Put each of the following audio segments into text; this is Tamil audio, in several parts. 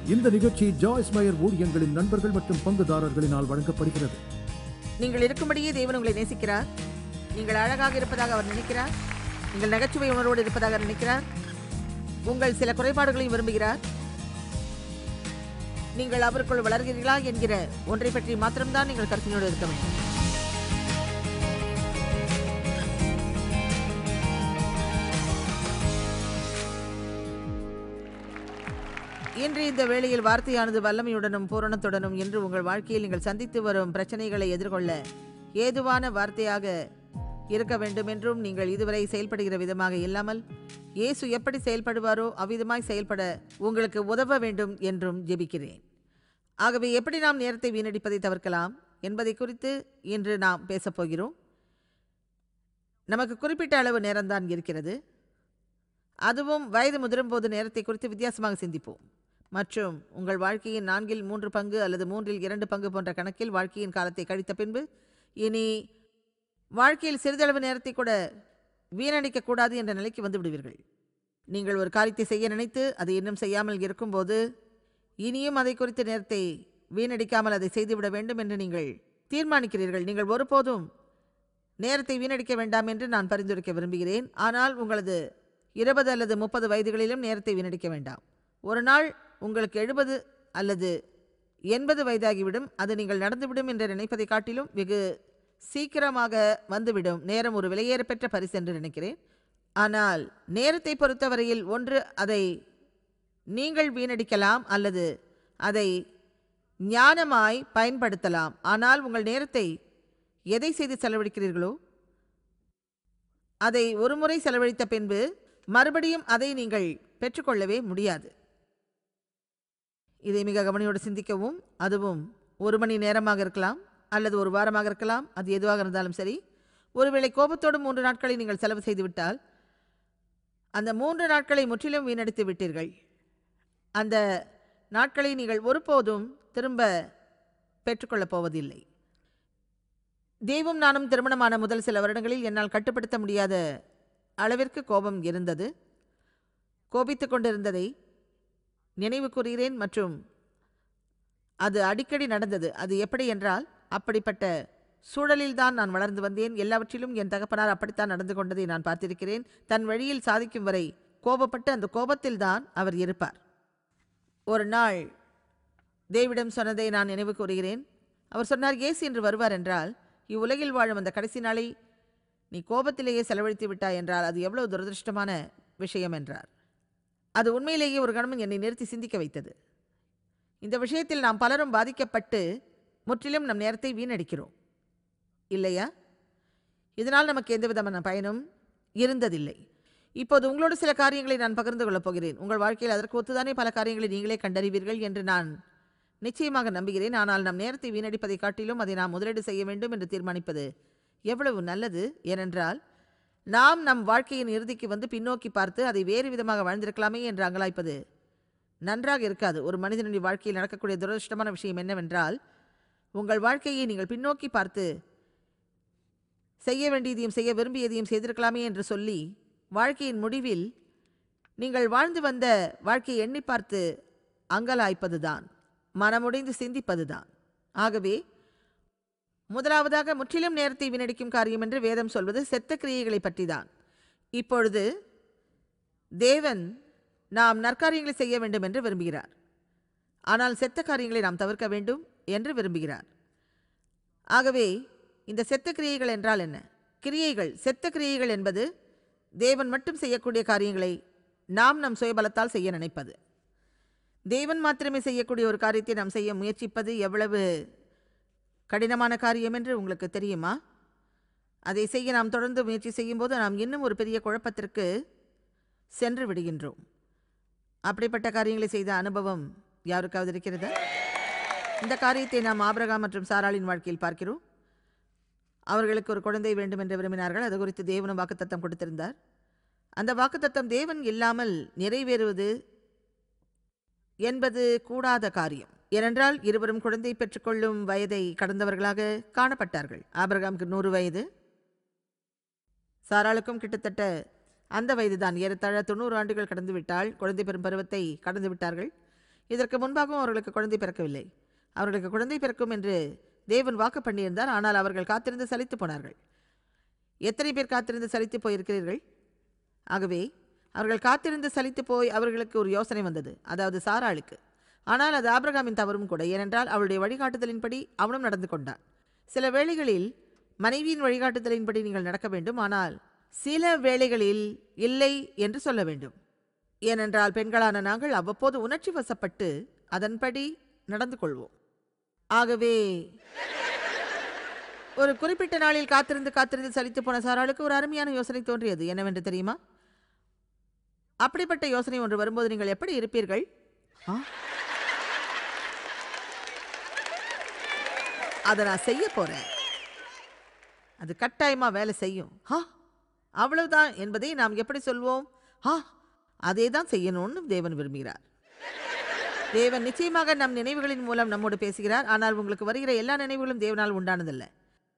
இந்த நிகழ்ச்சி ஜாய்ஸ் மயர் ஊழியங்களின் நண்பர்கள் மற்றும் பங்குதாரர்களினால் வழங்கப்படுகிறது நீங்கள் இருக்கும்படியே தேவன் உங்களை நேசிக்கிறார் நீங்கள் அழகாக இருப்பதாக அவர் நினைக்கிறார் நீங்கள் நகைச்சுவை உணர்வோடு இருப்பதாக நினைக்கிறார் உங்கள் சில குறைபாடுகளையும் விரும்புகிறார் நீங்கள் அவருக்குள் வளர்கிறீர்களா என்கிற ஒன்றை பற்றி மாத்திரம்தான் நீங்கள் கற்பனையோடு இருக்க வேண்டும் இன்று இந்த வேளையில் வார்த்தையானது வல்லமையுடனும் பூரணத்துடனும் என்று உங்கள் வாழ்க்கையில் நீங்கள் சந்தித்து வரும் பிரச்சனைகளை எதிர்கொள்ள ஏதுவான வார்த்தையாக இருக்க வேண்டும் என்றும் நீங்கள் இதுவரை செயல்படுகிற விதமாக இல்லாமல் இயேசு எப்படி செயல்படுவாரோ அவ்விதமாய் செயல்பட உங்களுக்கு உதவ வேண்டும் என்றும் ஜெபிக்கிறேன் ஆகவே எப்படி நாம் நேரத்தை வீணடிப்பதை தவிர்க்கலாம் என்பதை குறித்து இன்று நாம் பேசப் போகிறோம் நமக்கு குறிப்பிட்ட அளவு நேரம்தான் இருக்கிறது அதுவும் வயது முதிரும் போது நேரத்தை குறித்து வித்தியாசமாக சிந்திப்போம் மற்றும் உங்கள் வாழ்க்கையின் நான்கில் மூன்று பங்கு அல்லது மூன்றில் இரண்டு பங்கு போன்ற கணக்கில் வாழ்க்கையின் காலத்தை கழித்த பின்பு இனி வாழ்க்கையில் சிறிதளவு நேரத்தை கூட வீணடிக்க கூடாது என்ற நிலைக்கு வந்து விடுவீர்கள் நீங்கள் ஒரு காரியத்தை செய்ய நினைத்து அதை இன்னும் செய்யாமல் இருக்கும்போது இனியும் அதை குறித்த நேரத்தை வீணடிக்காமல் அதை செய்துவிட வேண்டும் என்று நீங்கள் தீர்மானிக்கிறீர்கள் நீங்கள் ஒருபோதும் நேரத்தை வீணடிக்க வேண்டாம் என்று நான் பரிந்துரைக்க விரும்புகிறேன் ஆனால் உங்களது இருபது அல்லது முப்பது வயதுகளிலும் நேரத்தை வீணடிக்க வேண்டாம் ஒரு நாள் உங்களுக்கு எழுபது அல்லது எண்பது வயதாகிவிடும் அது நீங்கள் நடந்துவிடும் என்று நினைப்பதை காட்டிலும் வெகு சீக்கிரமாக வந்துவிடும் நேரம் ஒரு விலையேறப்பெற்ற பரிசு என்று நினைக்கிறேன் ஆனால் நேரத்தை பொறுத்தவரையில் ஒன்று அதை நீங்கள் வீணடிக்கலாம் அல்லது அதை ஞானமாய் பயன்படுத்தலாம் ஆனால் உங்கள் நேரத்தை எதை செய்து செலவழிக்கிறீர்களோ அதை ஒரு முறை செலவழித்த பின்பு மறுபடியும் அதை நீங்கள் பெற்றுக்கொள்ளவே முடியாது இதை மிக கவனியோடு சிந்திக்கவும் அதுவும் ஒரு மணி நேரமாக இருக்கலாம் அல்லது ஒரு வாரமாக இருக்கலாம் அது எதுவாக இருந்தாலும் சரி ஒருவேளை கோபத்தோடு மூன்று நாட்களை நீங்கள் செலவு செய்துவிட்டால் அந்த மூன்று நாட்களை முற்றிலும் வீணடித்து விட்டீர்கள் அந்த நாட்களை நீங்கள் ஒருபோதும் திரும்ப பெற்றுக்கொள்ளப் போவதில்லை தெய்வம் நானும் திருமணமான முதல் சில வருடங்களில் என்னால் கட்டுப்படுத்த முடியாத அளவிற்கு கோபம் இருந்தது கோபித்து கொண்டிருந்ததை நினைவு கூறுகிறேன் மற்றும் அது அடிக்கடி நடந்தது அது எப்படி என்றால் அப்படிப்பட்ட சூழலில்தான் நான் வளர்ந்து வந்தேன் எல்லாவற்றிலும் என் தகப்பனார் அப்படித்தான் நடந்து கொண்டதை நான் பார்த்திருக்கிறேன் தன் வழியில் சாதிக்கும் வரை கோபப்பட்டு அந்த கோபத்தில்தான் அவர் இருப்பார் ஒரு நாள் தேவிடம் சொன்னதை நான் நினைவு கூறுகிறேன் அவர் சொன்னார் இயேசு என்று வருவார் என்றால் இவ்வுலகில் வாழும் அந்த கடைசி நாளை நீ கோபத்திலேயே செலவழித்து விட்டாய் என்றால் அது எவ்வளவு துரதிருஷ்டமான விஷயம் என்றார் அது உண்மையிலேயே ஒரு கணமும் என்னை நிறுத்தி சிந்திக்க வைத்தது இந்த விஷயத்தில் நாம் பலரும் பாதிக்கப்பட்டு முற்றிலும் நம் நேரத்தை வீணடிக்கிறோம் இல்லையா இதனால் நமக்கு எந்த விதமான பயனும் இருந்ததில்லை இப்போது உங்களோடு சில காரியங்களை நான் பகிர்ந்து கொள்ளப் போகிறேன் உங்கள் வாழ்க்கையில் அதற்கு ஒத்துதானே பல காரியங்களை நீங்களே கண்டறிவீர்கள் என்று நான் நிச்சயமாக நம்புகிறேன் ஆனால் நம் நேரத்தை வீணடிப்பதை காட்டிலும் அதை நாம் முதலீடு செய்ய வேண்டும் என்று தீர்மானிப்பது எவ்வளவு நல்லது ஏனென்றால் நாம் நம் வாழ்க்கையின் இறுதிக்கு வந்து பின்னோக்கி பார்த்து அதை வேறு விதமாக வாழ்ந்திருக்கலாமே என்று அங்கலாய்ப்பது நன்றாக இருக்காது ஒரு மனிதனுடைய வாழ்க்கையில் நடக்கக்கூடிய துரதிருஷ்டமான விஷயம் என்னவென்றால் உங்கள் வாழ்க்கையை நீங்கள் பின்னோக்கி பார்த்து செய்ய வேண்டியதையும் செய்ய விரும்பியதையும் செய்திருக்கலாமே என்று சொல்லி வாழ்க்கையின் முடிவில் நீங்கள் வாழ்ந்து வந்த வாழ்க்கையை எண்ணி பார்த்து அங்கலாய்ப்பதுதான் மனமுடைந்து சிந்திப்பதுதான் ஆகவே முதலாவதாக முற்றிலும் நேரத்தை வீணடிக்கும் காரியம் என்று வேதம் சொல்வது செத்த கிரியைகளை பற்றிதான் இப்பொழுது தேவன் நாம் நற்காரியங்களை செய்ய வேண்டும் என்று விரும்புகிறார் ஆனால் செத்த காரியங்களை நாம் தவிர்க்க வேண்டும் என்று விரும்புகிறார் ஆகவே இந்த செத்த கிரியைகள் என்றால் என்ன கிரியைகள் செத்த கிரியைகள் என்பது தேவன் மட்டும் செய்யக்கூடிய காரியங்களை நாம் நம் சுயபலத்தால் செய்ய நினைப்பது தேவன் மாத்திரமே செய்யக்கூடிய ஒரு காரியத்தை நாம் செய்ய முயற்சிப்பது எவ்வளவு கடினமான காரியம் என்று உங்களுக்கு தெரியுமா அதை செய்ய நாம் தொடர்ந்து முயற்சி செய்யும்போது நாம் இன்னும் ஒரு பெரிய குழப்பத்திற்கு சென்று விடுகின்றோம் அப்படிப்பட்ட காரியங்களை செய்த அனுபவம் யாருக்காவது இருக்கிறதா இந்த காரியத்தை நாம் ஆபிரகாம் மற்றும் சாராளின் வாழ்க்கையில் பார்க்கிறோம் அவர்களுக்கு ஒரு குழந்தை வேண்டும் என்று விரும்பினார்கள் அது குறித்து தேவனும் வாக்குத்தத்தம் கொடுத்திருந்தார் அந்த வாக்குத்தத்தம் தேவன் இல்லாமல் நிறைவேறுவது என்பது கூடாத காரியம் ஏனென்றால் இருவரும் குழந்தை பெற்றுக்கொள்ளும் வயதை கடந்தவர்களாக காணப்பட்டார்கள் ஆபிரகாமுக்கு நூறு வயது சாராளுக்கும் கிட்டத்தட்ட அந்த வயதுதான் ஏறத்தாழ தொண்ணூறு ஆண்டுகள் கடந்து விட்டால் குழந்தை பெறும் பருவத்தை கடந்து விட்டார்கள் இதற்கு முன்பாகவும் அவர்களுக்கு குழந்தை பிறக்கவில்லை அவர்களுக்கு குழந்தை பிறக்கும் என்று தேவன் வாக்கு பண்ணியிருந்தார் ஆனால் அவர்கள் காத்திருந்து சலித்து போனார்கள் எத்தனை பேர் காத்திருந்து சலித்து போயிருக்கிறீர்கள் ஆகவே அவர்கள் காத்திருந்து சலித்து போய் அவர்களுக்கு ஒரு யோசனை வந்தது அதாவது சாராளுக்கு ஆனால் அது ஆபிரகாமின் தவறும் கூட ஏனென்றால் அவளுடைய வழிகாட்டுதலின்படி அவனும் நடந்து கொண்டான் சில வேளைகளில் மனைவியின் வழிகாட்டுதலின்படி நீங்கள் நடக்க வேண்டும் ஆனால் சில வேளைகளில் இல்லை என்று சொல்ல வேண்டும் ஏனென்றால் பெண்களான நாங்கள் அவ்வப்போது உணர்ச்சி வசப்பட்டு அதன்படி நடந்து கொள்வோம் ஆகவே ஒரு குறிப்பிட்ட நாளில் காத்திருந்து காத்திருந்து சலித்து போன சாராளுக்கு ஒரு அருமையான யோசனை தோன்றியது என்னவென்று தெரியுமா அப்படிப்பட்ட யோசனை ஒன்று வரும்போது நீங்கள் எப்படி இருப்பீர்கள் ஆ? அதை நான் செய்ய போறேன் அது கட்டாயமா வேலை செய்யும் ஹா அவ்வளவுதான் என்பதை நாம் எப்படி சொல்வோம் ஹா அதே தான் செய்யணும்னு தேவன் விரும்புகிறார் தேவன் நிச்சயமாக நம் நினைவுகளின் மூலம் நம்மோடு பேசுகிறார் ஆனால் உங்களுக்கு வருகிற எல்லா நினைவுகளும் தேவனால் உண்டானதல்ல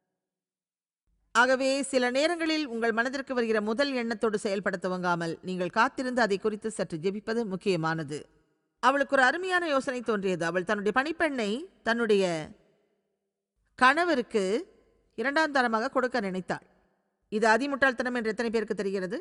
ஆகவே சில நேரங்களில் உங்கள் மனதிற்கு வருகிற முதல் எண்ணத்தோடு செயல்பட துவங்காமல் நீங்கள் காத்திருந்து அதை குறித்து சற்று ஜெபிப்பது முக்கியமானது அவளுக்கு ஒரு அருமையான யோசனை தோன்றியது அவள் தன்னுடைய பணிப்பெண்ணை தன்னுடைய கணவருக்கு இரண்டாம் தரமாக கொடுக்க நினைத்தாள் இது அதிமுட்டாள்தனம் என்று எத்தனை பேருக்கு தெரிகிறது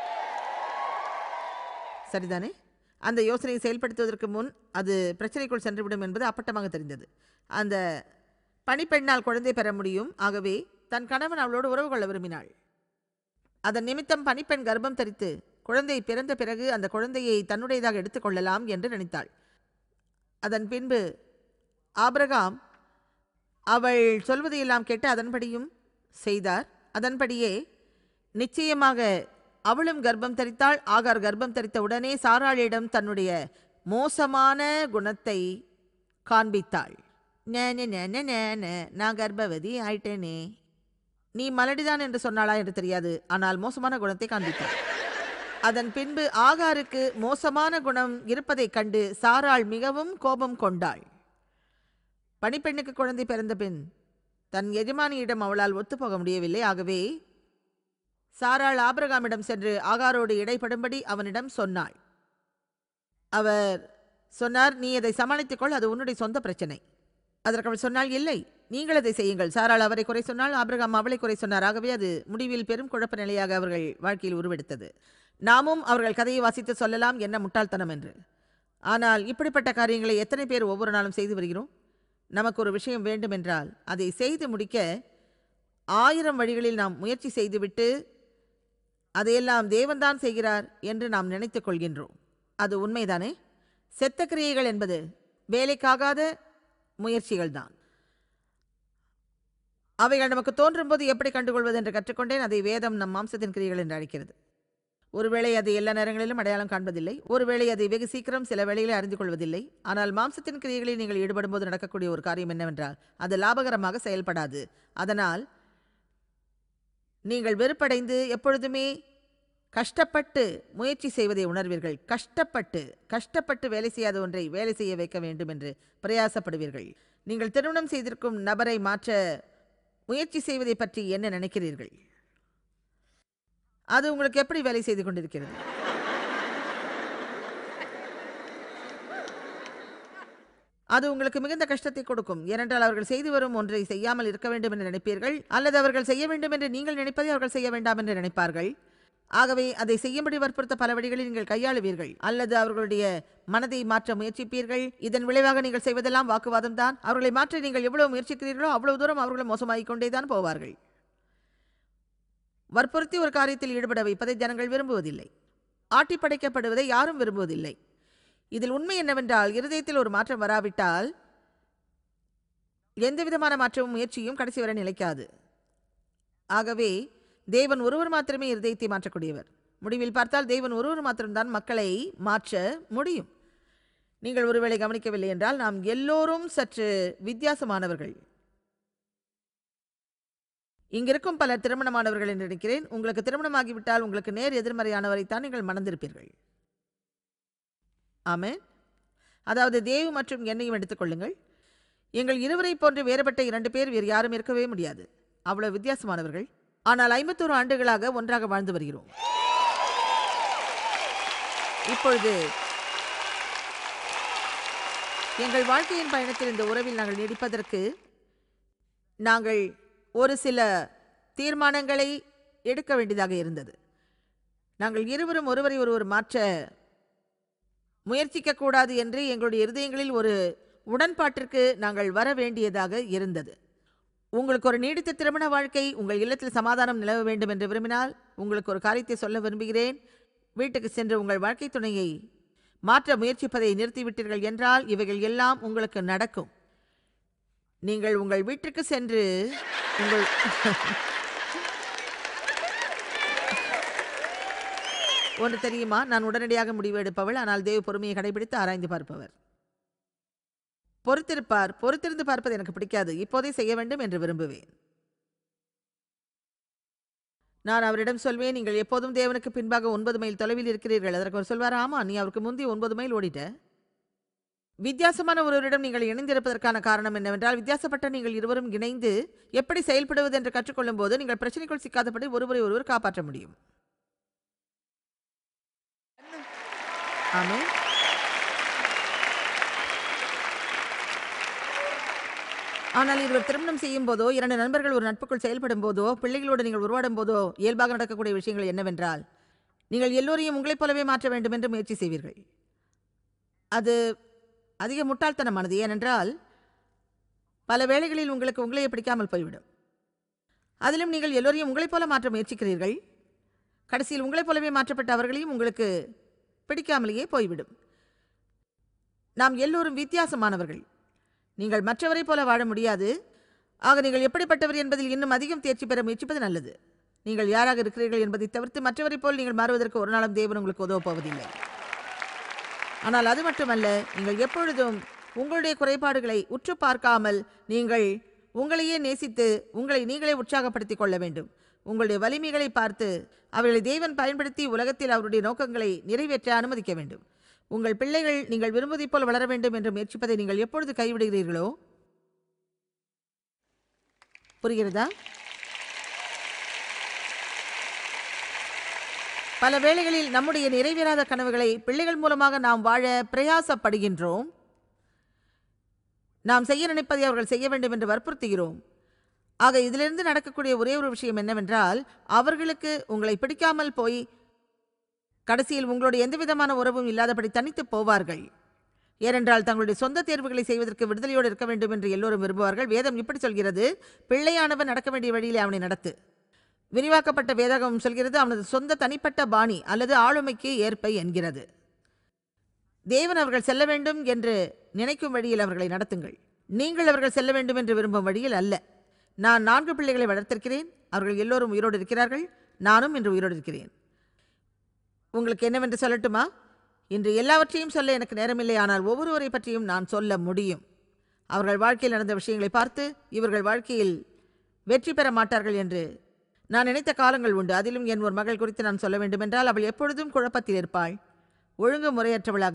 சரிதானே அந்த யோசனையை செயல்படுத்துவதற்கு முன் அது பிரச்சனைக்குள் சென்றுவிடும் என்பது அப்பட்டமாக தெரிந்தது அந்த பணிப்பெண்ணால் குழந்தை பெற முடியும் ஆகவே தன் கணவன் அவளோடு உறவு கொள்ள விரும்பினாள் அதன் நிமித்தம் பணிப்பெண் கர்ப்பம் தரித்து குழந்தை பிறந்த பிறகு அந்த குழந்தையை தன்னுடையதாக எடுத்துக்கொள்ளலாம் என்று நினைத்தாள் அதன் பின்பு ஆபிரகாம் அவள் சொல்வதையெல்லாம் கேட்டு அதன்படியும் செய்தார் அதன்படியே நிச்சயமாக அவளும் கர்ப்பம் தரித்தாள் ஆகார் கர்ப்பம் தரித்த உடனே சாராளிடம் தன்னுடைய மோசமான குணத்தை காண்பித்தாள் நே நே, நே, நே, நே, நே, நான் கர்ப்பவதி ஆயிட்டேனே நீ மலடிதான் என்று சொன்னாளா என்று தெரியாது ஆனால் மோசமான குணத்தை காண்பித்தாள் அதன் பின்பு ஆகாருக்கு மோசமான குணம் இருப்பதைக் கண்டு சாராள் மிகவும் கோபம் கொண்டாள் பணிப்பெண்ணுக்கு குழந்தை பிறந்த பின் தன் எஜமானியிடம் அவளால் ஒத்துப்போக முடியவில்லை ஆகவே சாராள் ஆபிரகாமிடம் சென்று ஆகாரோடு இடைப்படும்படி அவனிடம் சொன்னாள் அவர் சொன்னார் நீ அதை சமாளித்துக் கொள் அது உன்னுடைய சொந்த பிரச்சனை அதற்கு அவள் சொன்னாள் இல்லை நீங்கள் அதை செய்யுங்கள் சாராள் அவரை குறை சொன்னால் ஆபிரகாம் அவளை குறை சொன்னார் ஆகவே அது முடிவில் பெரும் குழப்ப நிலையாக அவர்கள் வாழ்க்கையில் உருவெடுத்தது நாமும் அவர்கள் கதையை வாசித்து சொல்லலாம் என்ன முட்டாள்தனம் என்று ஆனால் இப்படிப்பட்ட காரியங்களை எத்தனை பேர் ஒவ்வொரு நாளும் செய்து வருகிறோம் நமக்கு ஒரு விஷயம் வேண்டுமென்றால் அதை செய்து முடிக்க ஆயிரம் வழிகளில் நாம் முயற்சி செய்துவிட்டு அதையெல்லாம் தேவன்தான் செய்கிறார் என்று நாம் நினைத்துக் கொள்கின்றோம் அது உண்மைதானே செத்த கிரியைகள் என்பது வேலைக்காகாத முயற்சிகள்தான் அவைகள் நமக்கு தோன்றும் போது எப்படி கண்டுகொள்வது என்று கற்றுக்கொண்டேன் அதை வேதம் நம் மாம்சத்தின் கிரியைகள் என்று அழைக்கிறது ஒருவேளை அதை எல்லா நேரங்களிலும் அடையாளம் காண்பதில்லை ஒருவேளை அதை வெகு சீக்கிரம் சில வேளைகளை அறிந்து கொள்வதில்லை ஆனால் மாம்சத்தின் கிரியைகளில் நீங்கள் ஈடுபடும் போது நடக்கக்கூடிய ஒரு காரியம் என்னவென்றால் அது லாபகரமாக செயல்படாது அதனால் நீங்கள் வெறுப்படைந்து எப்பொழுதுமே கஷ்டப்பட்டு முயற்சி செய்வதை உணர்வீர்கள் கஷ்டப்பட்டு கஷ்டப்பட்டு வேலை செய்யாத ஒன்றை வேலை செய்ய வைக்க வேண்டும் என்று பிரயாசப்படுவீர்கள் நீங்கள் திருமணம் செய்திருக்கும் நபரை மாற்ற முயற்சி செய்வதை பற்றி என்ன நினைக்கிறீர்கள் அது உங்களுக்கு எப்படி வேலை செய்து கொண்டிருக்கிறது அது உங்களுக்கு மிகுந்த கஷ்டத்தை கொடுக்கும் ஏனென்றால் அவர்கள் செய்து வரும் ஒன்றை செய்யாமல் இருக்க வேண்டும் என்று நினைப்பீர்கள் அல்லது அவர்கள் செய்ய வேண்டும் என்று நீங்கள் நினைப்பதை அவர்கள் செய்ய வேண்டாம் என்று நினைப்பார்கள் ஆகவே அதை செய்யும்படி வற்புறுத்த பல வழிகளில் நீங்கள் கையாளுவீர்கள் அல்லது அவர்களுடைய மனதை மாற்ற முயற்சிப்பீர்கள் இதன் விளைவாக நீங்கள் செய்வதெல்லாம் வாக்குவாதம் தான் அவர்களை மாற்ற நீங்கள் எவ்வளவு முயற்சிக்கிறீர்களோ அவ்வளவு தூரம் அவர்களும் மோசமாகிக் கொண்டேதான் போவார்கள் வற்புறுத்தி ஒரு காரியத்தில் ஈடுபட வைப்பதை ஜனங்கள் விரும்புவதில்லை ஆட்டி படைக்கப்படுவதை யாரும் விரும்புவதில்லை இதில் உண்மை என்னவென்றால் இருதயத்தில் ஒரு மாற்றம் வராவிட்டால் எந்த விதமான மாற்றமும் முயற்சியும் கடைசி வரை நிலைக்காது ஆகவே தேவன் ஒருவர் மாத்திரமே இருதயத்தை மாற்றக்கூடியவர் முடிவில் பார்த்தால் தேவன் ஒருவர் மாத்திரம்தான் மக்களை மாற்ற முடியும் நீங்கள் ஒருவேளை கவனிக்கவில்லை என்றால் நாம் எல்லோரும் சற்று வித்தியாசமானவர்கள் இங்கிருக்கும் பலர் திருமணமானவர்கள் என்று நினைக்கிறேன் உங்களுக்கு திருமணமாகிவிட்டால் உங்களுக்கு நேர் எதிர்மறையானவரைத்தான் நீங்கள் மணந்திருப்பீர்கள் ஆமென் அதாவது தேவ் மற்றும் என்னையும் எடுத்துக்கொள்ளுங்கள் எங்கள் இருவரை போன்று வேறுபட்ட இரண்டு பேர் வேறு யாரும் இருக்கவே முடியாது அவ்வளவு வித்தியாசமானவர்கள் ஆனால் ஐம்பத்தோரு ஆண்டுகளாக ஒன்றாக வாழ்ந்து வருகிறோம் இப்பொழுது எங்கள் வாழ்க்கையின் பயணத்தில் இந்த உறவில் நாங்கள் நீடிப்பதற்கு நாங்கள் ஒரு சில தீர்மானங்களை எடுக்க வேண்டியதாக இருந்தது நாங்கள் இருவரும் ஒருவரை ஒருவர் மாற்ற முயற்சிக்கக்கூடாது என்று எங்களுடைய இருதயங்களில் ஒரு உடன்பாட்டிற்கு நாங்கள் வர வேண்டியதாக இருந்தது உங்களுக்கு ஒரு நீடித்த திருமண வாழ்க்கை உங்கள் இல்லத்தில் சமாதானம் நிலவ வேண்டும் என்று விரும்பினால் உங்களுக்கு ஒரு காரியத்தை சொல்ல விரும்புகிறேன் வீட்டுக்கு சென்று உங்கள் வாழ்க்கை துணையை மாற்ற முயற்சிப்பதை நிறுத்திவிட்டீர்கள் என்றால் இவைகள் எல்லாம் உங்களுக்கு நடக்கும் நீங்கள் உங்கள் வீட்டிற்கு சென்று உங்கள் ஒன்று தெரியுமா நான் உடனடியாக முடிவு எடுப்பவள் ஆனால் தேவ பொறுமையை கடைபிடித்து ஆராய்ந்து பார்ப்பவர் பொறுத்திருப்பார் பொறுத்திருந்து பார்ப்பது எனக்கு பிடிக்காது இப்போதே செய்ய வேண்டும் என்று விரும்புவேன் நான் அவரிடம் சொல்வேன் நீங்கள் எப்போதும் தேவனுக்கு பின்பாக ஒன்பது மைல் தொலைவில் இருக்கிறீர்கள் அதற்கு அவர் சொல்வார் ஆமா நீ அவருக்கு முந்தி ஒன்பது மைல் ஓடிட்ட வித்தியாசமான ஒருவரிடம் நீங்கள் இணைந்திருப்பதற்கான காரணம் என்னவென்றால் வித்தியாசப்பட்ட நீங்கள் இருவரும் இணைந்து எப்படி செயல்படுவது என்று கற்றுக்கொள்ளும் போது நீங்கள் பிரச்சனைக்குள் சிக்காதபடி ஒருவரை ஒருவர் காப்பாற்ற முடியும் ஆமென் ஆனால் இருவர் திருமணம் செய்யும் போதோ இரண்டு நண்பர்கள் ஒரு நட்புக்குள் செயல்படும் போதோ பிள்ளைகளோடு நீங்கள் உருவாடும் போதோ இயல்பாக நடக்கக்கூடிய விஷயங்கள் என்னவென்றால் நீங்கள் எல்லோரையும் உங்களைப் போலவே மாற்ற வேண்டும் என்று முயற்சி செய்வீர்கள் அது அதிக முட்டாள்தனமானது ஏனென்றால் பல வேளைகளில் உங்களுக்கு உங்களையே பிடிக்காமல் போய்விடும் அதிலும் நீங்கள் எல்லோரையும் உங்களைப் போல மாற்ற முயற்சிக்கிறீர்கள் கடைசியில் உங்களைப் போலவே மாற்றப்பட்ட அவர்களையும் உங்களுக்கு பிடிக்காமலேயே போய்விடும் நாம் எல்லோரும் வித்தியாசமானவர்கள் நீங்கள் மற்றவரைப் போல வாழ முடியாது ஆக நீங்கள் எப்படிப்பட்டவர் என்பதில் இன்னும் அதிகம் தேர்ச்சி பெற முயற்சிப்பது நல்லது நீங்கள் யாராக இருக்கிறீர்கள் என்பதை தவிர்த்து மற்றவரைப் போல் நீங்கள் மாறுவதற்கு ஒரு நாளும் தேவன் உங்களுக்கு உதவப் போவதில்லை ஆனால் அது மட்டுமல்ல நீங்கள் எப்பொழுதும் உங்களுடைய குறைபாடுகளை உற்று பார்க்காமல் நீங்கள் உங்களையே நேசித்து உங்களை நீங்களே உற்சாகப்படுத்திக் கொள்ள வேண்டும் உங்களுடைய வலிமைகளை பார்த்து அவர்களை தேவன் பயன்படுத்தி உலகத்தில் அவருடைய நோக்கங்களை நிறைவேற்ற அனுமதிக்க வேண்டும் உங்கள் பிள்ளைகள் நீங்கள் விரும்புவதைப் போல் வளர வேண்டும் என்று முயற்சிப்பதை நீங்கள் எப்பொழுது கைவிடுகிறீர்களோ புரிகிறதா பல வேளைகளில் நம்முடைய நிறைவேறாத கனவுகளை பிள்ளைகள் மூலமாக நாம் வாழ பிரயாசப்படுகின்றோம் நாம் செய்ய நினைப்பதை அவர்கள் செய்ய வேண்டும் என்று வற்புறுத்துகிறோம் ஆக இதிலிருந்து நடக்கக்கூடிய ஒரே ஒரு விஷயம் என்னவென்றால் அவர்களுக்கு உங்களை பிடிக்காமல் போய் கடைசியில் உங்களுடைய எந்த விதமான உறவும் இல்லாதபடி தனித்து போவார்கள் ஏனென்றால் தங்களுடைய சொந்த தேர்வுகளை செய்வதற்கு விடுதலையோடு இருக்க வேண்டும் என்று எல்லோரும் விரும்புவார்கள் வேதம் இப்படி சொல்கிறது பிள்ளையானவன் நடக்க வேண்டிய வழியிலே அவனை நடத்து விரிவாக்கப்பட்ட வேதகம் சொல்கிறது அவனது சொந்த தனிப்பட்ட பாணி அல்லது ஆளுமைக்கு ஏற்பை என்கிறது தேவன் அவர்கள் செல்ல வேண்டும் என்று நினைக்கும் வழியில் அவர்களை நடத்துங்கள் நீங்கள் அவர்கள் செல்ல வேண்டும் என்று விரும்பும் வழியில் அல்ல நான் நான்கு பிள்ளைகளை வளர்த்திருக்கிறேன் அவர்கள் எல்லோரும் உயிரோடு இருக்கிறார்கள் நானும் இன்று உயிரோடு இருக்கிறேன் உங்களுக்கு என்னவென்று சொல்லட்டுமா இன்று எல்லாவற்றையும் சொல்ல எனக்கு நேரமில்லை ஆனால் ஒவ்வொருவரை பற்றியும் நான் சொல்ல முடியும் அவர்கள் வாழ்க்கையில் நடந்த விஷயங்களை பார்த்து இவர்கள் வாழ்க்கையில் வெற்றி பெற மாட்டார்கள் என்று நான் நினைத்த காலங்கள் உண்டு அதிலும் என் ஒரு மகள் குறித்து நான் சொல்ல வேண்டுமென்றால் அவள் எப்பொழுதும் குழப்பத்தில் இருப்பாள் ஒழுங்கு முறையற்றவளாக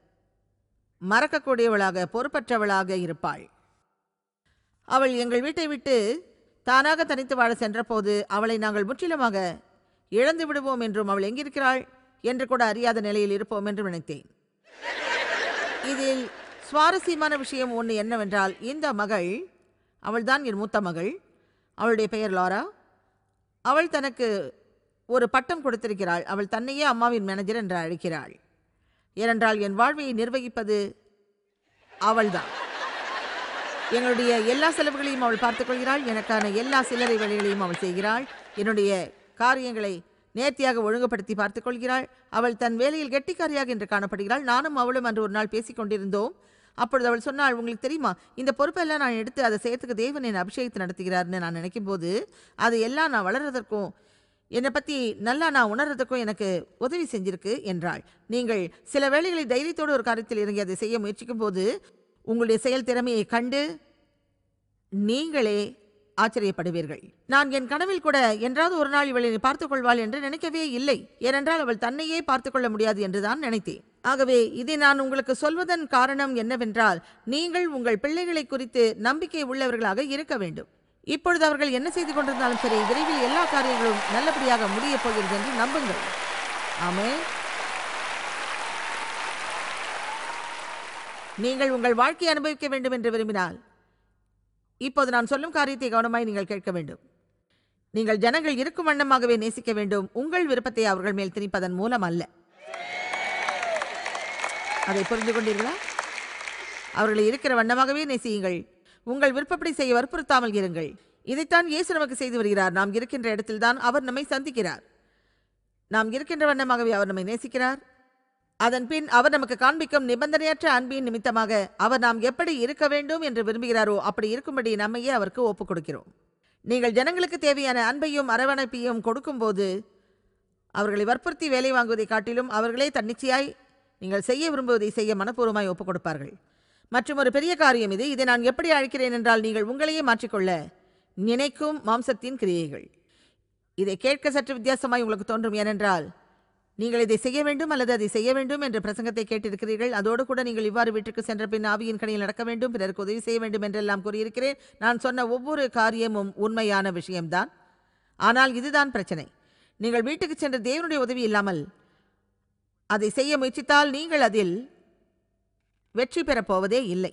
மறக்கக்கூடியவளாக பொறுப்பற்றவளாக இருப்பாள் அவள் எங்கள் வீட்டை விட்டு தானாக தனித்து வாழ சென்றபோது அவளை நாங்கள் முற்றிலுமாக இழந்து விடுவோம் என்றும் அவள் எங்கிருக்கிறாள் என்று கூட அறியாத நிலையில் இருப்போம் என்று நினைத்தேன் இதில் சுவாரஸ்யமான விஷயம் ஒன்று என்னவென்றால் இந்த மகள் அவள்தான் என் மூத்த மகள் அவளுடைய பெயர் லாரா அவள் தனக்கு ஒரு பட்டம் கொடுத்திருக்கிறாள் அவள் தன்னையே அம்மாவின் மேனேஜர் என்று அழைக்கிறாள் ஏனென்றால் என் வாழ்வை நிர்வகிப்பது அவள்தான் எங்களுடைய எல்லா செலவுகளையும் அவள் பார்த்துக்கொள்கிறாள் எனக்கான எல்லா சில்லறை வேலைகளையும் அவள் செய்கிறாள் என்னுடைய காரியங்களை நேர்த்தியாக ஒழுங்குபடுத்தி பார்த்துக் கொள்கிறாள் அவள் தன் வேலையில் கெட்டிக்காரியாக என்று காணப்படுகிறாள் நானும் அவளும் அன்று ஒரு நாள் பேசிக் கொண்டிருந்தோம் அப்பொழுது அவள் சொன்னாள் உங்களுக்கு தெரியுமா இந்த பொறுப்பெல்லாம் நான் எடுத்து அதை செய்யறதுக்கு தேவன் என்னை அபிஷேகத்தை நடத்துகிறார்னு நான் நினைக்கும் போது அது எல்லாம் நான் வளர்றதற்கும் என்னை பற்றி நல்லா நான் உணர்றதுக்கும் எனக்கு உதவி செஞ்சிருக்கு என்றாள் நீங்கள் சில வேளைகளில் தைரியத்தோடு ஒரு காரியத்தில் இறங்கி அதை செய்ய முயற்சிக்கும் போது உங்களுடைய செயல் திறமையை கண்டு நீங்களே ஆச்சரியப்படுவீர்கள் நான் என் கனவில் கூட என்றாவது ஒரு நாள் இவளை பார்த்துக் கொள்வாள் என்று நினைக்கவே இல்லை ஏனென்றால் அவள் தன்னையே பார்த்துக் கொள்ள முடியாது என்றுதான் நினைத்தேன் ஆகவே இதை நான் உங்களுக்கு சொல்வதன் காரணம் என்னவென்றால் நீங்கள் உங்கள் பிள்ளைகளை குறித்து நம்பிக்கை உள்ளவர்களாக இருக்க வேண்டும் இப்பொழுது அவர்கள் என்ன செய்து கொண்டிருந்தாலும் சரி விரைவில் எல்லா காரியங்களும் நல்லபடியாக முடியப் போகிறது என்று நம்புங்கள் ஆமே நீங்கள் உங்கள் வாழ்க்கையை அனுபவிக்க வேண்டும் என்று விரும்பினால் இப்போது நான் சொல்லும் காரியத்தை கவனமாய் நீங்கள் கேட்க வேண்டும் நீங்கள் ஜனங்கள் இருக்கும் வண்ணமாகவே நேசிக்க வேண்டும் உங்கள் விருப்பத்தை அவர்கள் மேல் திணிப்பதன் மூலம் அல்ல அதை புரிந்து கொண்டீர்களா அவர்களை இருக்கிற வண்ணமாகவே நேசியுங்கள் உங்கள் விருப்பப்படி செய்ய வற்புறுத்தாமல் இருங்கள் இதைத்தான் இயேசு நமக்கு செய்து வருகிறார் நாம் இருக்கின்ற இடத்தில்தான் அவர் நம்மை சந்திக்கிறார் நாம் இருக்கின்ற வண்ணமாகவே அவர் நம்மை நேசிக்கிறார் அதன் பின் அவர் நமக்கு காண்பிக்கும் நிபந்தனையற்ற அன்பின் நிமித்தமாக அவர் நாம் எப்படி இருக்க வேண்டும் என்று விரும்புகிறாரோ அப்படி இருக்கும்படி நம்மையே அவருக்கு ஒப்புக் கொடுக்கிறோம் நீங்கள் ஜனங்களுக்கு தேவையான அன்பையும் அரவணைப்பையும் கொடுக்கும்போது அவர்களை வற்புறுத்தி வேலை வாங்குவதை காட்டிலும் அவர்களே தன்னிச்சையாய் நீங்கள் செய்ய விரும்புவதை செய்ய மனப்பூர்வமாய் ஒப்புக் கொடுப்பார்கள் மற்றும் ஒரு பெரிய காரியம் இது இதை நான் எப்படி அழைக்கிறேன் என்றால் நீங்கள் உங்களையே மாற்றிக்கொள்ள நினைக்கும் மாம்சத்தின் கிரியைகள் இதை கேட்க சற்று வித்தியாசமாய் உங்களுக்கு தோன்றும் ஏனென்றால் நீங்கள் இதை செய்ய வேண்டும் அல்லது அதை செய்ய வேண்டும் என்ற பிரசங்கத்தை கேட்டிருக்கிறீர்கள் அதோடு கூட நீங்கள் இவ்வாறு வீட்டுக்கு சென்ற பின் ஆவியின் கடையில் நடக்க வேண்டும் பிறருக்கு உதவி செய்ய வேண்டும் என்றெல்லாம் கூறியிருக்கிறேன் நான் சொன்ன ஒவ்வொரு காரியமும் உண்மையான விஷயம்தான் ஆனால் இதுதான் பிரச்சனை நீங்கள் வீட்டுக்கு சென்ற தேவனுடைய உதவி இல்லாமல் அதை செய்ய முயற்சித்தால் நீங்கள் அதில் வெற்றி பெறப் போவதே இல்லை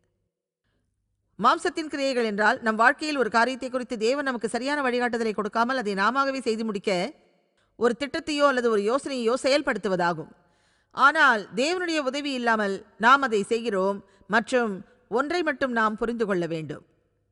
மாம்சத்தின் கிரியைகள் என்றால் நம் வாழ்க்கையில் ஒரு காரியத்தை குறித்து தேவன் நமக்கு சரியான வழிகாட்டுதலை கொடுக்காமல் அதை நாமாகவே செய்து முடிக்க ஒரு திட்டத்தையோ அல்லது ஒரு யோசனையோ செயல்படுத்துவதாகும் ஆனால் தேவனுடைய உதவி இல்லாமல் நாம் அதை செய்கிறோம் மற்றும் ஒன்றை மட்டும் நாம் புரிந்து கொள்ள வேண்டும்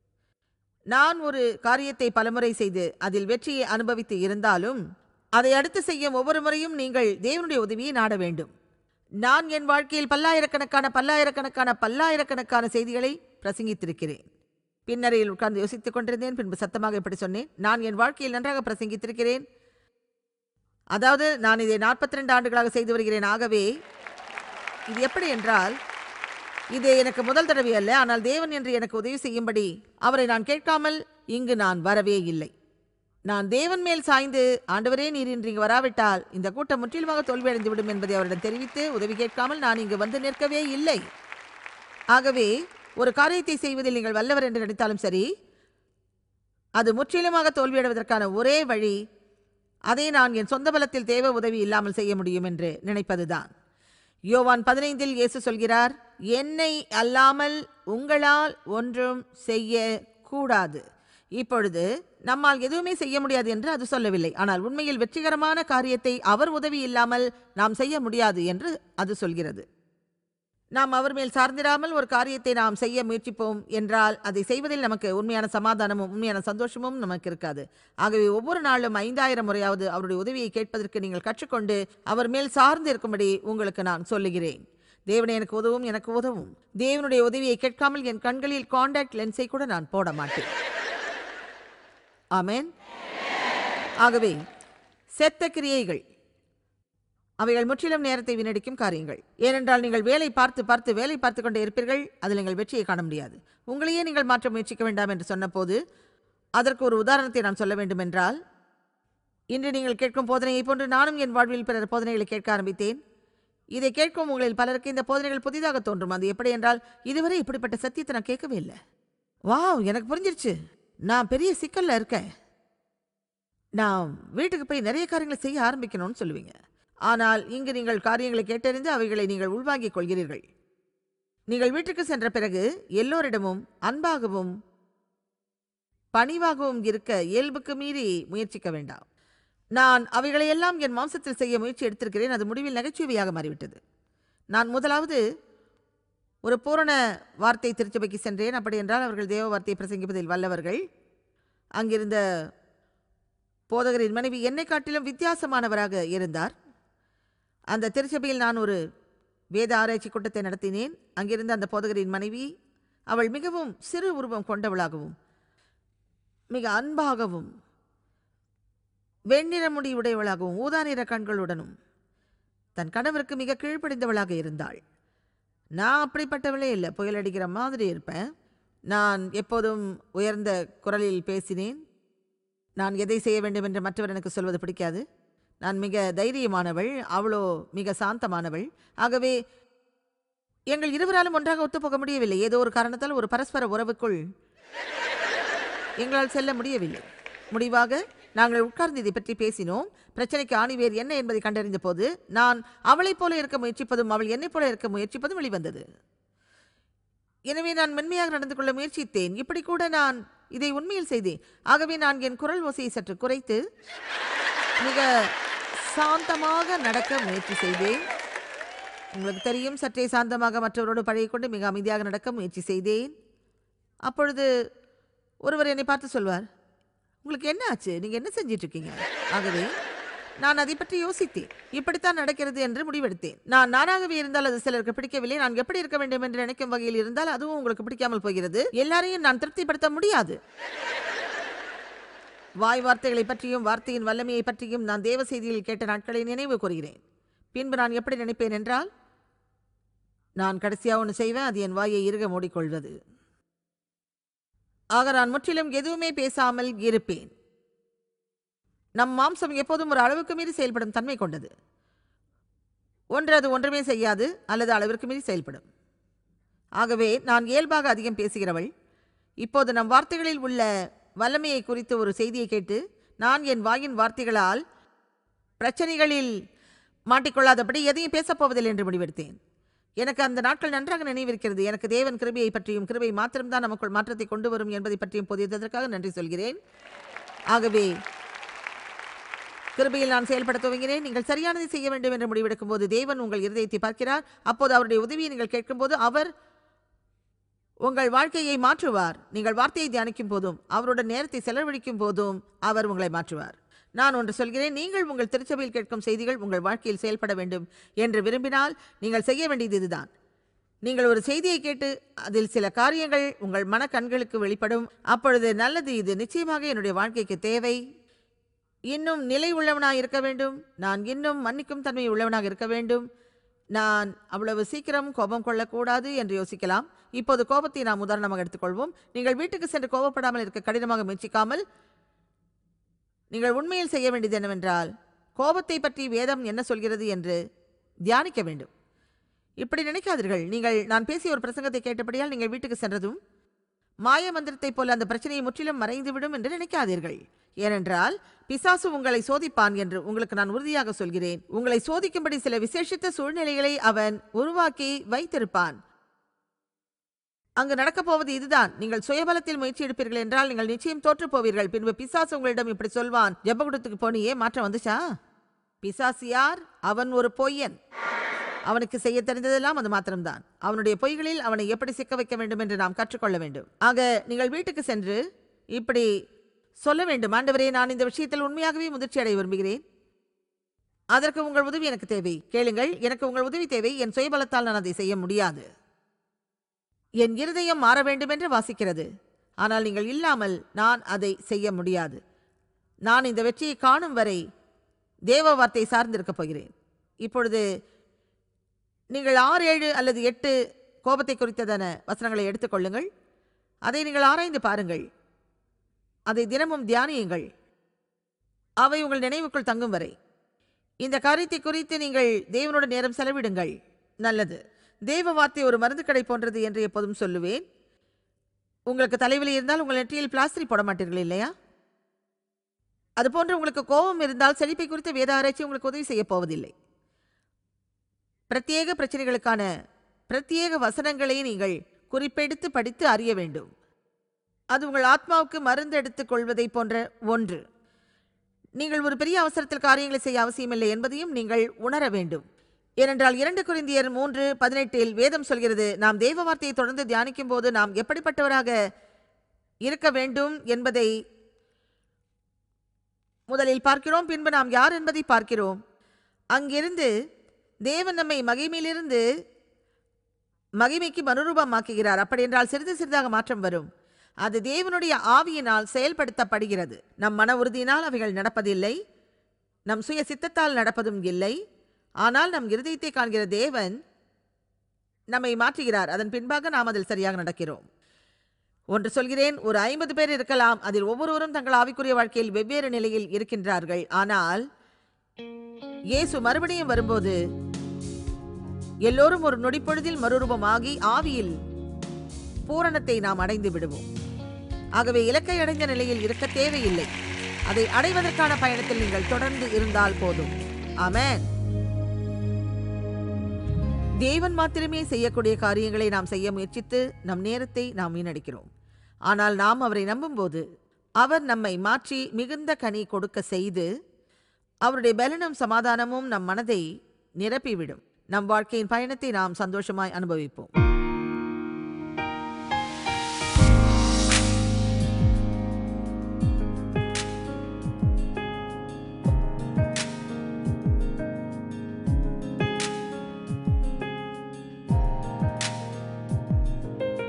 நான் ஒரு காரியத்தை பலமுறை செய்து அதில் வெற்றியை அனுபவித்து இருந்தாலும் அதை அடுத்து செய்யும் ஒவ்வொரு முறையும் நீங்கள் தேவனுடைய உதவியை நாட வேண்டும் நான் என் வாழ்க்கையில் பல்லாயிரக்கணக்கான பல்லாயிரக்கணக்கான பல்லாயிரக்கணக்கான செய்திகளை பிரசங்கித்திருக்கிறேன் பின்னரையில் உட்கார்ந்து யோசித்துக் கொண்டிருந்தேன் பின்பு சத்தமாக இப்படி சொன்னேன் நான் என் வாழ்க்கையில் நன்றாக பிரசங்கித்திருக்கிறேன் அதாவது நான் இதை நாற்பத்தி ரெண்டு ஆண்டுகளாக செய்து வருகிறேன் ஆகவே இது எப்படி என்றால் இது எனக்கு முதல் தடவை அல்ல ஆனால் தேவன் என்று எனக்கு உதவி செய்யும்படி அவரை நான் கேட்காமல் இங்கு நான் வரவே இல்லை நான் தேவன் மேல் சாய்ந்து ஆண்டவரே நீர் இன்று இங்கு வராவிட்டால் இந்த கூட்டம் முற்றிலுமாக தோல்வியடைந்து விடும் என்பதை அவரிடம் தெரிவித்து உதவி கேட்காமல் நான் இங்கு வந்து நிற்கவே இல்லை ஆகவே ஒரு காரியத்தை செய்வதில் நீங்கள் வல்லவர் என்று நினைத்தாலும் சரி அது முற்றிலுமாக தோல்வியடைவதற்கான ஒரே வழி அதை நான் என் சொந்த பலத்தில் தேவ உதவி இல்லாமல் செய்ய முடியும் என்று நினைப்பதுதான் யோவான் பதினைந்தில் இயேசு சொல்கிறார் என்னை அல்லாமல் உங்களால் ஒன்றும் செய்ய கூடாது இப்பொழுது நம்மால் எதுவுமே செய்ய முடியாது என்று அது சொல்லவில்லை ஆனால் உண்மையில் வெற்றிகரமான காரியத்தை அவர் உதவி இல்லாமல் நாம் செய்ய முடியாது என்று அது சொல்கிறது நாம் அவர் மேல் சார்ந்திராமல் ஒரு காரியத்தை நாம் செய்ய முயற்சிப்போம் என்றால் அதை செய்வதில் நமக்கு உண்மையான சமாதானமும் உண்மையான சந்தோஷமும் நமக்கு இருக்காது ஆகவே ஒவ்வொரு நாளும் ஐந்தாயிரம் முறையாவது அவருடைய உதவியை கேட்பதற்கு நீங்கள் கற்றுக்கொண்டு அவர் மேல் சார்ந்து இருக்கும்படி உங்களுக்கு நான் சொல்லுகிறேன் தேவனை எனக்கு உதவும் எனக்கு உதவும் தேவனுடைய உதவியை கேட்காமல் என் கண்களில் காண்டாக்ட் லென்ஸை கூட நான் போட மாட்டேன் ஆமென் ஆகவே செத்த கிரியைகள் அவைகள் முற்றிலும் நேரத்தை வீணடிக்கும் காரியங்கள் ஏனென்றால் நீங்கள் வேலை பார்த்து பார்த்து வேலை பார்த்து கொண்டே இருப்பீர்கள் அதில் நீங்கள் வெற்றியை காண முடியாது உங்களையே நீங்கள் மாற்ற முயற்சிக்க வேண்டாம் என்று சொன்னபோது அதற்கு ஒரு உதாரணத்தை நான் சொல்ல வேண்டும் என்றால் இன்று நீங்கள் கேட்கும் போதனையை போன்று நானும் என் வாழ்வில் பிறர் போதனைகளை கேட்க ஆரம்பித்தேன் இதை கேட்கும் உங்களில் பலருக்கு இந்த போதனைகள் புதிதாக தோன்றும் அது எப்படி என்றால் இதுவரை இப்படிப்பட்ட சத்தியத்தை நான் கேட்கவே இல்லை வாவ் எனக்கு புரிஞ்சிருச்சு நான் பெரிய சிக்கல்ல இருக்கேன் நான் வீட்டுக்கு போய் நிறைய காரியங்களை செய்ய ஆரம்பிக்கணும்னு சொல்லுவீங்க ஆனால் இங்கு நீங்கள் காரியங்களை கேட்டறிந்து அவைகளை நீங்கள் உள்வாங்கிக் கொள்கிறீர்கள் நீங்கள் வீட்டுக்கு சென்ற பிறகு எல்லோரிடமும் அன்பாகவும் பணிவாகவும் இருக்க இயல்புக்கு மீறி முயற்சிக்க வேண்டாம் நான் அவைகளையெல்லாம் என் மாம்சத்தில் செய்ய முயற்சி எடுத்திருக்கிறேன் அது முடிவில் நகைச்சுவையாக மாறிவிட்டது நான் முதலாவது ஒரு பூரண வார்த்தை திருச்சபைக்கு சென்றேன் அப்படி என்றால் அவர்கள் தேவ வார்த்தையை பிரசங்கிப்பதில் வல்லவர்கள் அங்கிருந்த போதகரின் மனைவி என்னை காட்டிலும் வித்தியாசமானவராக இருந்தார் அந்த திருச்சபையில் நான் ஒரு வேத ஆராய்ச்சி கூட்டத்தை நடத்தினேன் அங்கிருந்த அந்த போதகரின் மனைவி அவள் மிகவும் சிறு உருவம் கொண்டவளாகவும் மிக அன்பாகவும் வெண்ணிற முடி உடையவளாகவும் ஊதா நிற கண்களுடனும் தன் கணவருக்கு மிக கீழ்ப்படிந்தவளாக இருந்தாள் நான் அப்படிப்பட்டவளே இல்லை புயல் அடிக்கிற மாதிரி இருப்பேன் நான் எப்போதும் உயர்ந்த குரலில் பேசினேன் நான் எதை செய்ய வேண்டும் என்று மற்றவர் எனக்கு சொல்வது பிடிக்காது நான் மிக தைரியமானவள் அவளோ மிக சாந்தமானவள் ஆகவே எங்கள் இருவராலும் ஒன்றாக ஒத்துப்போக முடியவில்லை ஏதோ ஒரு காரணத்தால் ஒரு பரஸ்பர உறவுக்குள் எங்களால் செல்ல முடியவில்லை முடிவாக நாங்கள் உட்கார்ந்து இதை பற்றி பேசினோம் பிரச்சனைக்கு ஆணிவேர் என்ன என்பதை கண்டறிந்த போது நான் அவளைப் போல இருக்க முயற்சிப்பதும் அவள் என்னைப் போல இருக்க முயற்சிப்பதும் வெளிவந்தது எனவே நான் மென்மையாக நடந்து கொள்ள முயற்சித்தேன் இப்படி கூட நான் இதை உண்மையில் செய்தேன் ஆகவே நான் என் குரல் ஓசையை சற்று குறைத்து மிக சாந்தமாக நடக்க முயற்சி செய்தேன் உங்களுக்கு தெரியும் சற்றே சாந்தமாக மற்றவரோடு பழகிக்கொண்டு மிக அமைதியாக நடக்க முயற்சி செய்தேன் அப்பொழுது ஒருவர் என்னை பார்த்து சொல்வார் உங்களுக்கு என்ன ஆச்சு நீங்கள் என்ன செஞ்சிட்டு இருக்கீங்க ஆகவே நான் அதை பற்றி யோசித்தேன் இப்படித்தான் நடக்கிறது என்று முடிவெடுத்தேன் நான் நானாகவே இருந்தால் அது சிலருக்கு பிடிக்கவில்லை நான் எப்படி இருக்க வேண்டும் என்று நினைக்கும் வகையில் இருந்தால் அதுவும் உங்களுக்கு பிடிக்காமல் போகிறது எல்லாரையும் நான் திருப்திப்படுத்த முடியாது வாய் வார்த்தைகளை பற்றியும் வார்த்தையின் வல்லமையை பற்றியும் நான் தேவ செய்தியில் கேட்ட நாட்களை நினைவு கூறுகிறேன் பின்பு நான் எப்படி நினைப்பேன் என்றால் நான் கடைசியாக ஒன்று செய்வேன் அது என் வாயை இறுக மூடிக்கொள்வது ஆக நான் முற்றிலும் எதுவுமே பேசாமல் இருப்பேன் நம் மாம்சம் எப்போதும் ஒரு அளவுக்கு மீறி செயல்படும் தன்மை கொண்டது ஒன்று அது ஒன்றுமே செய்யாது அல்லது அளவிற்கு மீறி செயல்படும் ஆகவே நான் இயல்பாக அதிகம் பேசுகிறவள் இப்போது நம் வார்த்தைகளில் உள்ள வல்லமையை குறித்து ஒரு செய்தியை கேட்டு நான் என் வாயின் வார்த்தைகளால் பிரச்சனைகளில் மாட்டிக்கொள்ளாதபடி எதையும் பேசப் போவதில்லை என்று முடிவெடுத்தேன் எனக்கு அந்த நாட்கள் நன்றாக நினைவிருக்கிறது எனக்கு தேவன் கிருபையை பற்றியும் கிருபை மாத்திரம்தான் நமக்குள் மாற்றத்தை கொண்டு வரும் என்பதை பற்றியும் பொதியதற்காக நன்றி சொல்கிறேன் ஆகவே கிருபையில் நான் செயல்பட துவங்கினேன் நீங்கள் சரியானதை செய்ய வேண்டும் என்று முடிவெடுக்கும் போது தேவன் உங்கள் இருதயத்தை பார்க்கிறார் அப்போது அவருடைய உதவியை நீங்கள் கேட்கும்போது அவர் உங்கள் வாழ்க்கையை மாற்றுவார் நீங்கள் வார்த்தையை தியானிக்கும் போதும் அவருடன் நேரத்தை செலவழிக்கும் போதும் அவர் உங்களை மாற்றுவார் நான் ஒன்று சொல்கிறேன் நீங்கள் உங்கள் திருச்சபையில் கேட்கும் செய்திகள் உங்கள் வாழ்க்கையில் செயல்பட வேண்டும் என்று விரும்பினால் நீங்கள் செய்ய வேண்டியது இதுதான் நீங்கள் ஒரு செய்தியை கேட்டு அதில் சில காரியங்கள் உங்கள் மன கண்களுக்கு வெளிப்படும் அப்பொழுது நல்லது இது நிச்சயமாக என்னுடைய வாழ்க்கைக்கு தேவை இன்னும் நிலை உள்ளவனாக இருக்க வேண்டும் நான் இன்னும் மன்னிக்கும் தன்மை உள்ளவனாக இருக்க வேண்டும் நான் அவ்வளவு சீக்கிரம் கோபம் கொள்ளக்கூடாது என்று யோசிக்கலாம் இப்போது கோபத்தை நாம் உதாரணமாக எடுத்துக்கொள்வோம் நீங்கள் வீட்டுக்கு சென்று கோபப்படாமல் இருக்க கடினமாக முயற்சிக்காமல் நீங்கள் உண்மையில் செய்ய வேண்டியது என்னவென்றால் கோபத்தை பற்றி வேதம் என்ன சொல்கிறது என்று தியானிக்க வேண்டும் இப்படி நினைக்காதீர்கள் நீங்கள் நான் பேசிய ஒரு பிரசங்கத்தை கேட்டபடியால் நீங்கள் வீட்டுக்கு சென்றதும் மாய மந்திரத்தைப் போல அந்த பிரச்சனையை முற்றிலும் மறைந்துவிடும் என்று நினைக்காதீர்கள் ஏனென்றால் பிசாசு உங்களை சோதிப்பான் என்று உங்களுக்கு நான் உறுதியாக சொல்கிறேன் உங்களை சோதிக்கும்படி சில விசேஷித்த சூழ்நிலைகளை அவன் உருவாக்கி வைத்திருப்பான் அங்கு நடக்கப் போவது இதுதான் நீங்கள் சுயபலத்தில் முயற்சி எடுப்பீர்கள் என்றால் நீங்கள் நிச்சயம் தோற்றுப் போவீர்கள் பின்பு பிசாசு உங்களிடம் இப்படி சொல்வான் ஜெபகுடத்துக்கு போனியே மாற்றம் வந்துச்சா பிசாசு யார் அவன் ஒரு பொய்யன் அவனுக்கு செய்ய தெரிந்ததெல்லாம் அது மாத்திரம்தான் அவனுடைய பொய்களில் அவனை எப்படி சிக்க வைக்க வேண்டும் என்று நாம் கற்றுக்கொள்ள வேண்டும் ஆக நீங்கள் வீட்டுக்கு சென்று இப்படி சொல்ல வேண்டும் ஆண்டவரே நான் இந்த விஷயத்தில் உண்மையாகவே முதிர்ச்சி அடைய விரும்புகிறேன் அதற்கு உங்கள் உதவி எனக்கு தேவை கேளுங்கள் எனக்கு உங்கள் உதவி தேவை என் சுயபலத்தால் நான் அதை செய்ய முடியாது என் இருதயம் மாற வேண்டும் என்று வாசிக்கிறது ஆனால் நீங்கள் இல்லாமல் நான் அதை செய்ய முடியாது நான் இந்த வெற்றியை காணும் வரை தேவ வார்த்தை சார்ந்திருக்கப் போகிறேன் இப்பொழுது நீங்கள் ஆறு ஏழு அல்லது எட்டு கோபத்தை குறித்ததான வசனங்களை எடுத்துக்கொள்ளுங்கள் அதை நீங்கள் ஆராய்ந்து பாருங்கள் அதை தினமும் தியானியுங்கள் அவை உங்கள் நினைவுக்குள் தங்கும் வரை இந்த காரியத்தை குறித்து நீங்கள் தேவனோட நேரம் செலவிடுங்கள் நல்லது தேவ வார்த்தை ஒரு மருந்து கடை போன்றது என்று எப்போதும் சொல்லுவேன் உங்களுக்கு தலைவலி இருந்தால் உங்கள் நெற்றியில் பிளாஸ்டரி போட மாட்டீர்கள் இல்லையா அதுபோன்று உங்களுக்கு கோபம் இருந்தால் செழிப்பை குறித்த வேத ஆராய்ச்சி உங்களுக்கு உதவி செய்ய போவதில்லை பிரத்யேக பிரச்சனைகளுக்கான பிரத்யேக வசனங்களை நீங்கள் குறிப்பெடுத்து படித்து அறிய வேண்டும் அது உங்கள் ஆத்மாவுக்கு மருந்து எடுத்துக் கொள்வதை போன்ற ஒன்று நீங்கள் ஒரு பெரிய அவசரத்தில் காரியங்களை செய்ய அவசியமில்லை என்பதையும் நீங்கள் உணர வேண்டும் ஏனென்றால் இரண்டு குருந்தியர் மூன்று பதினெட்டில் வேதம் சொல்கிறது நாம் தேவ வார்த்தையை தொடர்ந்து தியானிக்கும் போது நாம் எப்படிப்பட்டவராக இருக்க வேண்டும் என்பதை முதலில் பார்க்கிறோம் பின்பு நாம் யார் என்பதை பார்க்கிறோம் அங்கிருந்து தேவன் நம்மை மகிமையிலிருந்து மகிமைக்கு மறுரூபமாக்குகிறார் அப்படி என்றால் சிறிது சிறிதாக மாற்றம் வரும் அது தேவனுடைய ஆவியினால் செயல்படுத்தப்படுகிறது நம் மன உறுதியினால் அவைகள் நடப்பதில்லை நம் சுய சித்தத்தால் நடப்பதும் இல்லை ஆனால் நம் இருதயத்தை காண்கிற தேவன் நம்மை மாற்றுகிறார் அதன் பின்பாக நாம் அதில் சரியாக நடக்கிறோம் ஒன்று சொல்கிறேன் ஒரு ஐம்பது பேர் இருக்கலாம் அதில் ஒவ்வொருவரும் தங்கள் ஆவிக்குரிய வாழ்க்கையில் வெவ்வேறு நிலையில் இருக்கின்றார்கள் ஆனால் இயேசு மறுபடியும் வரும்போது எல்லோரும் ஒரு நொடிப்பொழுதில் மறுரூபமாகி ஆவியில் பூரணத்தை நாம் அடைந்து விடுவோம் ஆகவே இலக்கை அடைந்த நிலையில் இருக்க தேவையில்லை அதை அடைவதற்கான பயணத்தில் நீங்கள் தொடர்ந்து இருந்தால் போதும் ஆமென் தேவன் மாத்திரமே செய்யக்கூடிய காரியங்களை நாம் செய்ய முயற்சித்து நம் நேரத்தை நாம் வீணடிக்கிறோம் ஆனால் நாம் அவரை நம்பும்போது அவர் நம்மை மாற்றி மிகுந்த கனி கொடுக்க செய்து அவருடைய பலனும் சமாதானமும் நம் மனதை நிரப்பிவிடும் நம் வாழ்க்கையின் பயணத்தை நாம் சந்தோஷமாய் அனுபவிப்போம்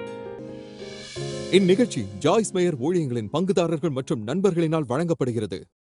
இந்நிகழ்ச்சி ஜாய்ஸ் மேயர் ஊழியங்களின் பங்குதாரர்கள் மற்றும் நண்பர்களினால் வழங்கப்படுகிறது